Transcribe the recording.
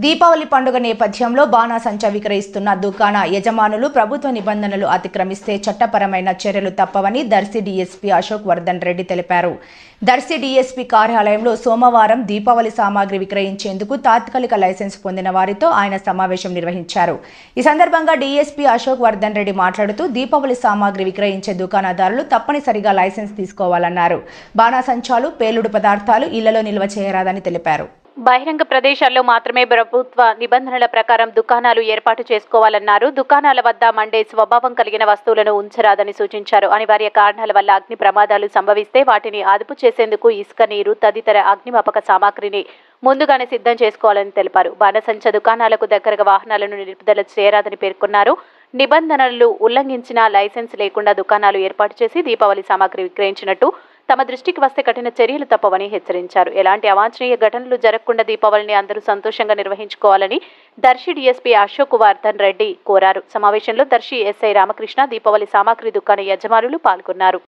దీపావళి పండుగ నేపథ్యంలో బాణాసంచా విక్రయిస్తున్న దుకాణ యజమానులు ప్రభుత్వ నిబంధనలు అతిక్రమిస్తే చట్టపరమైన చర్యలు తప్పవని దర్శి డీఎస్పీ అశోక్ వర్ధన్ రెడ్డి తెలిపారు దర్శి డీఎస్పీ కార్యాలయంలో సోమవారం దీపావళి సామాగ్రి విక్రయించేందుకు తాత్కాలిక లైసెన్స్ పొందిన వారితో ఆయన సమావేశం నిర్వహించారు ఈ సందర్భంగా డీఎస్పీ అశోక్ వర్ధన్ రెడ్డి మాట్లాడుతూ దీపావళి సామాగ్రి విక్రయించే దుకాణదారులు తప్పనిసరిగా లైసెన్స్ తీసుకోవాలన్నారు బాణాసంచాలు పేలుడు పదార్థాలు ఇళ్లలో నిల్వ చేయరాదని తెలిపారు బహిరంగ ప్రదేశాల్లో మాత్రమే ప్రభుత్వ నిబంధనల ప్రకారం దుకాణాలు ఏర్పాటు చేసుకోవాలన్నారు దుకాణాల వద్ద మండే స్వభావం కలిగిన వస్తువులను ఉంచరాదని సూచించారు అనివార్య కారణాల వల్ల అగ్ని ప్రమాదాలు సంభవిస్తే వాటిని అదుపు చేసేందుకు ఇసుక నీరు తదితర అగ్నిమాపక సామాగ్రిని ముందుగానే సిద్ధం చేసుకోవాలని తెలిపారు బాణసంచ దుకాణాలకు దగ్గరగా వాహనాలను నిలుపుదల చేయరాదని పేర్కొన్నారు నిబంధనలు ఉల్లంఘించిన లైసెన్స్ లేకుండా దుకాణాలు ఏర్పాటు చేసి దీపావళి సామాగ్రి విక్రయించినట్టు తమ దృష్టికి వస్తే కఠిన చర్యలు తప్పవని హెచ్చరించారు ఎలాంటి అవాంఛనీయ ఘటనలు జరగకుండా దీపావళిని అందరూ సంతోషంగా నిర్వహించుకోవాలని దర్శి డీఎస్పీ అశోక్ వర్ధన్ రెడ్డి కోరారు సమావేశంలో దర్శి ఎస్ఐ రామకృష్ణ దీపావళి సామాగ్రి దుకాణ యజమానులు పాల్గొన్నారు